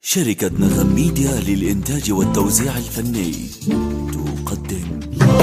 شركة نغم ميديا للإنتاج والتوزيع الفني تقدم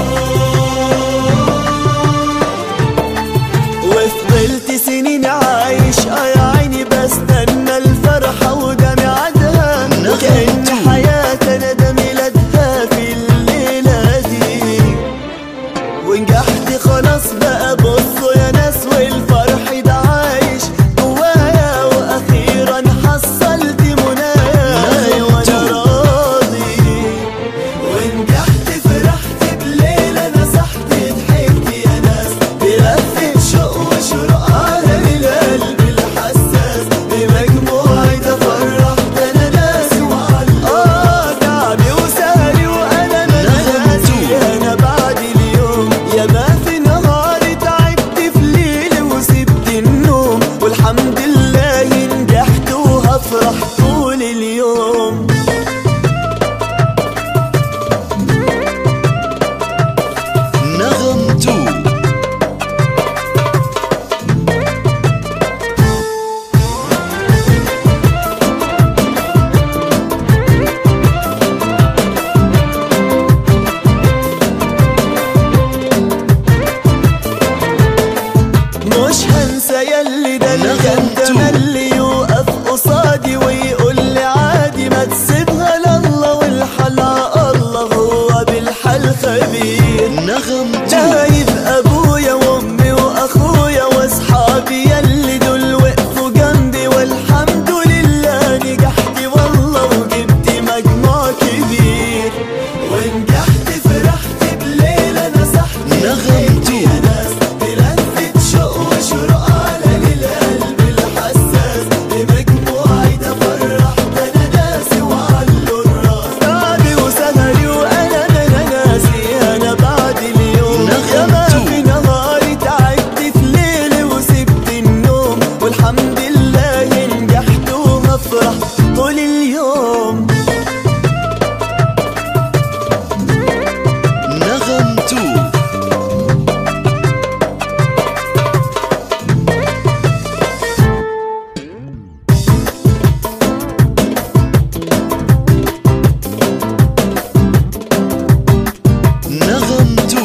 وفضلت سنين عايش اه يا عيني بستنى الفرحة وده ميعادها وكأن حياتي انا ده ميلادها في الليلة دي ونجحت خلاص بقى بصوا يا ناس والفرح ده عايش جوايا واخيرا حصلت منايا وانا راضي ونجحت فرحت بليلة نصحت ضحكت يا ناس بلفة شوق وشروق على القلب الحساس بمجموعة تفرحت انا ناسي وعلى اه تعبي وسهري وانا ناسي انا بعد اليوم يا ما في نهاري تعبت في ليلي وسبت النوم والحمد لله نجحت وهفرح طول اليوم نغم تو مش هنسى يلي ده نغمته. الغدا اللي يوقف قصادي ويقول لي عادي ما تسيبها لله والحل على الله هو بالحل خبير نغم تو شايف ابويا وامي واخويا واصحابي يلي دول وقفوا جنبي والحمد لله نجحت والله وجبت مجموع كبير ونجحت فرحت بليلة نصحت نغمته. يا ناس بلفة شوق وشروق على القلب الحساس بمجموعي ده فرحت انا ناسي وعلو الراس تعبي وسهري وانا انا ناسي انا بعد اليوم يا ما نغمته. في نهاري تعبت في ليلي وسبت النوم والحمد لله نجحت وهفرح طول اليوم نغم تو نغم تو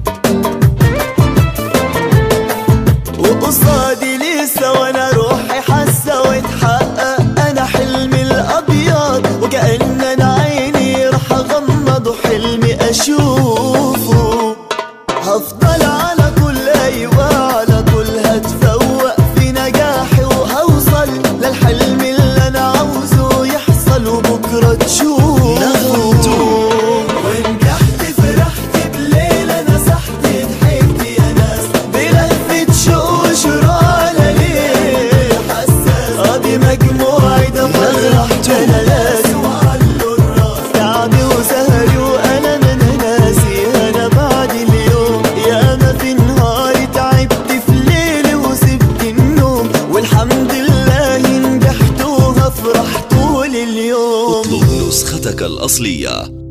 وقصادي لسه وانا روحي حاسه واتحقق انا حلمي الابيض وكأن انا عيني راح اغمض وحلمي اشوفه هفضل على كل ايوه على كل هتفوق في نجاحي وهوصل للحلم اللي انا عاوزه يحصل وبكره تشوفه نغمته. ونجحت فرحت بليلة نصحت ضحكت يا ناس بلفة شوق وشروق على ليه حساس اه دي مجموعي ده فرحت انا ناسي وعلو الراس تعبي وسهري وانا انا ناسي انا بعد اليوم يا ما في نهاري تعبت في ليلي وسبت النوم والحمد لله نجحت وهفرح طول اليوم اطلب نسختك الأصلية